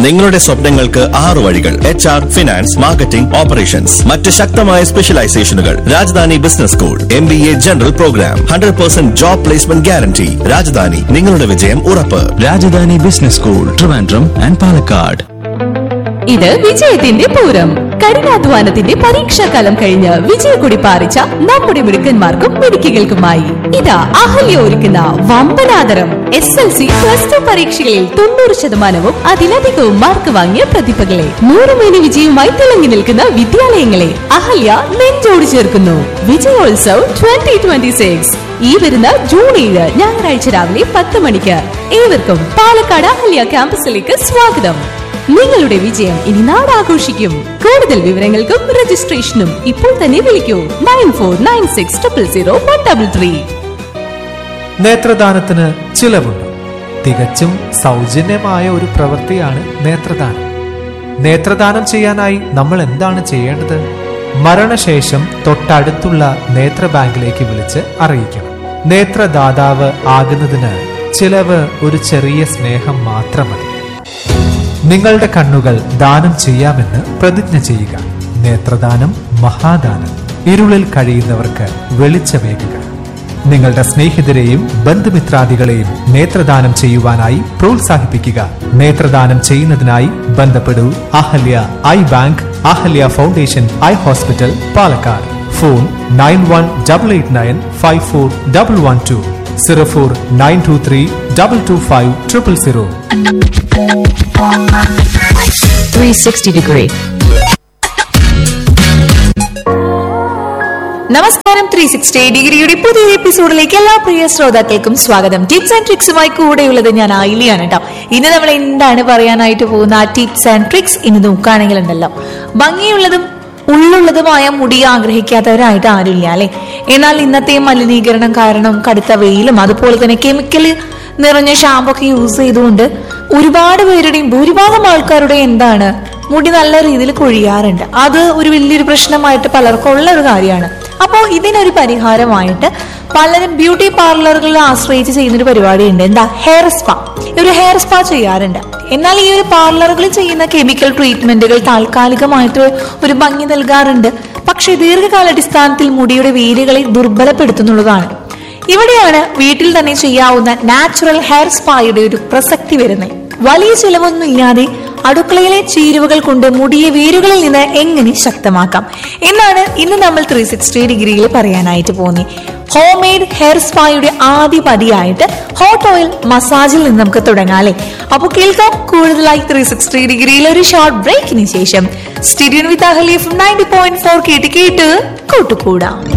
നിങ്ങളുടെ സ്വപ്നങ്ങൾക്ക് ആറു വഴികൾ H R finance marketing operations മറ്റ് ശക്തമായ സ്പെഷ്യലൈസേഷനുകൾ Rajadhani business school M B A general program hundred percent job placement guarantee Rajadhani നിങ്ങളുടെ വിജയം ഉറപ്പ് Rajadhani business school Trivandrum and Palakkad ഇത് വിജയത്തിന്റെ പൂരം കഠിനാധ്വാനത്തിന്റെ പരീക്ഷാകാലം കഴിഞ്ഞ് വിജയക്കൊടി പാറിച്ച നമ്മുടെ മിടുക്കന്മാർക്കും മിടുക്കികൾക്കുമായി ഇതാ അഹല്യ ഒരുക്കുന്ന വമ്പനാദരം S L C plus two പരീക്ഷകളിൽ തൊണ്ണൂറ് ശതമാനവും അതിലധികവും മാർക്ക് വാങ്ങിയ പ്രതിഭകളെ നൂറുമേനി വിജയവുമായി തിളങ്ങി നിൽക്കുന്ന വിദ്യാലയങ്ങളെ അഹല്യ നെഞ്ചോട് ചേർക്കുന്നു വിജയോത്സവ് ട്വന്റി ട്വന്റി സിക്സ് ഈ വരുന്ന ജൂൺ ഏഴ് ഞായറാഴ്ച രാവിലെ പത്ത് മണിക്ക് ഏവർക്കും പാലക്കാട് അഹല്യ ക്യാമ്പസിലേക്ക് സ്വാഗതം നിങ്ങളുടെ വിജയം ഇനി നാടാഘോഷിക്കും കൂടുതൽ വിവരങ്ങൾക്കും രജിസ്ട്രേഷനും ഇപ്പോൾ തന്നെ വിളിക്കൂ nine four nine six triple zero one double three നേത്രദാനത്തിന് ചിലവുണ്ട് തികച്ചും സൗജന്യമായ ഒരു പ്രവൃത്തിയാണ് നേത്രദാനം നേത്രദാനം ചെയ്യാനായി നമ്മൾ എന്താണ് ചെയ്യേണ്ടത് മരണശേഷം തൊട്ടടുത്തുള്ള നേത്ര ബാങ്കിലേക്ക് വിളിച്ച് അറിയിക്കണം നേത്രദാതാവ് ആകുന്നതിന് ചിലവ് ഒരു ചെറിയ സ്നേഹം മാത്രം മതി നിങ്ങളുടെ കണ്ണുകൾ ദാനം ചെയ്യാമെന്ന് പ്രതിജ്ഞ ചെയ്യുക നേത്രദാനം മഹാദാനം ഇരുളിൽ കഴിയുന്നവർക്ക് വെളിച്ചമേകുക നിങ്ങളുടെ സ്നേഹിതരെയും ബന്ധുമിത്രാദികളെയും നേത്രദാനം ചെയ്യുവാനായി പ്രോത്സാഹിപ്പിക്കുക നേത്രദാനം ചെയ്യുന്നതിനായി ബന്ധപ്പെടൂ Ahalya eye bank Ahalya foundation eye hospital Palakkad phone nine one double eight nine five four double one two zero four nine two three double two five triple zero 360 degree. നമസ്കാരം ത്രീ സിക്സ്റ്റി ഡിഗ്രിയുടെ പുതിയ എപ്പിസോഡിലേക്ക് എല്ലാ പ്രിയ ശ്രോതാക്കൾക്കും സ്വാഗതം ടിപ്സ് ആൻഡ് ട്രിക്സുമായി കൂടെയുള്ളത് ഞാൻ ആയിലിയാണ് കേട്ടോ ഇന്ന് നമ്മൾ എന്താണ് പറയാനായിട്ട് പോകുന്ന ആ ടിപ്സ് ആൻഡ് ട്രിക്സ് ഇന്ന് നോക്കുകയാണെങ്കിൽ ഉണ്ടല്ലോ ഭംഗിയുള്ളതും ഉള്ളുള്ളതുമായ മുടി ആഗ്രഹിക്കാത്തവരായിട്ട് ആരുമില്ല അല്ലെ എന്നാൽ ഇന്നത്തെ മലിനീകരണം കാരണം കടുത്ത വെയിലും അതുപോലെ തന്നെ കെമിക്കൽ നിറഞ്ഞ ഷാമ്പു ഒക്കെ യൂസ് ചെയ്തുകൊണ്ട് ഒരുപാട് പേരുടെയും ഭൂരിഭാഗം ആൾക്കാരുടെ എന്താണ് മുടി നല്ല രീതിയിൽ കൊഴിയാറുണ്ട് അത് ഒരു വലിയൊരു പ്രശ്നമായിട്ട് പലർക്കും ഉള്ള ഒരു കാര്യമാണ് അപ്പോൾ ഇതിനൊരു പരിഹാരമായിട്ട് പലരും ബ്യൂട്ടി പാർലറുകളിൽ ആശ്രയിച്ച് ചെയ്യുന്ന ഒരു പരിപാടിയുണ്ട് എന്താ ഹെയർ സ്പാ ഒരു ഹെയർ സ്പാ ചെയ്യാറുണ്ട് എന്നാൽ ഈ ഒരു പാർലറുകളിൽ ചെയ്യുന്ന കെമിക്കൽ ട്രീറ്റ്മെന്റുകൾ താൽക്കാലികമായിട്ട് ഒരു ഭംഗി നൽകാറുണ്ട് പക്ഷേ ദീർഘകാലാടിസ്ഥാനത്തിൽ മുടിയുടെ വേരുകളെ ദുർബലപ്പെടുത്തുന്നുള്ളതാണ് ഇവിടെയാണ് വീട്ടിൽ തന്നെ ചെയ്യാവുന്ന നാച്ചുറൽ ഹെയർ സ്പായുടെ ഒരു പ്രസക്തി വരുന്നത് വലിയ ചിലവൊന്നും ഇല്ലാതെ അടുക്കളയിലെ ചേരുവകൾ കൊണ്ട് മുടിയെ വേരുകളിൽ നിന്ന് എങ്ങനെ ശക്തമാക്കാം എന്നാണ് ഇന്ന് നമ്മൾ ത്രീ സിക്സ്റ്റി ഡിഗ്രിയിൽ പറയാനായിട്ട് പോകുന്നത് ഹോം മെയ്ഡ് ഹെയർ സ്പായുടെ ആദ്യ പടിയായിട്ട് ഹോട്ട് ഓയിൽ മസാജിൽ നിന്ന് നമുക്ക് തുടങ്ങാം അല്ലെ അപ്പോൾ കേൾക്കാം കൂടുതലായി ത്രീ സിക്സ്റ്റി ഡിഗ്രിയിൽ ഒരു ഷോർട്ട് ബ്രേക്കിന് ശേഷം stadium with Ahali ninety point four കേട്ട് കേട്ട് കൂട്ടുകൂടാം